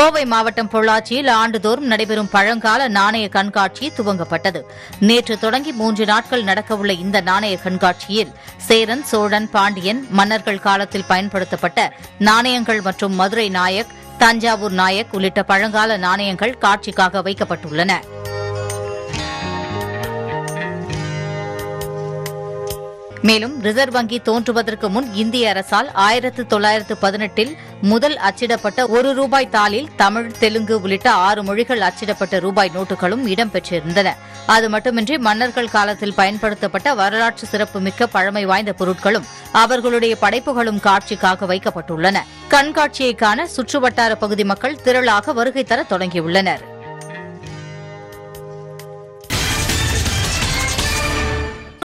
கோவை மாவட்டம் பொள்ளாச்சியில் ஆண்டுதோறும் நடைபெறும் பழங்கால நாணய கண்காட்சி துவங்கப்பட்டது நேற்று தொடங்கி மூன்று நாட்கள் நடக்கவுள்ள இந்த நாணய கண்காட்சியில் சேரன் சோழன் பாண்டியன் மன்னர்கள் காலத்தில் பயன்படுத்தப்பட்ட நாணயங்கள் மற்றும் மதுரை நாயக் தஞ்சாவூர் நாயக் உள்ளிட்ட பழங்கால நாணயங்கள் காட்சிக்காக வைக்கப்பட்டுள்ளன மேலும் ரிசர்வ் வங்கி தோன்றுவதற்கு முன் இந்திய அரசால் ஆயிரத்து தொள்ளாயிரத்து பதினெட்டில் முதல் அச்சிடப்பட்ட ஒரு ரூபாய் தாளில் தமிழ் தெலுங்கு உள்ளிட்ட ஆறு மொழிகள் அச்சிடப்பட்ட ரூபாய் நோட்டுகளும் இடம்பெற்றிருந்தன அது மட்டுமின்றி மன்னர்கள் காலத்தில் பயன்படுத்தப்பட்ட வரலாற்று சிறப்புமிக்க பழமை வாய்ந்த பொருட்களும் அவர்களுடைய படைப்புகளும் காட்சிக்காக வைக்கப்பட்டுள்ளன கண்காட்சியை காண சுற்றுவட்டார பகுதி மக்கள் திரளாக வருகை தர தொடங்கியுள்ளனர்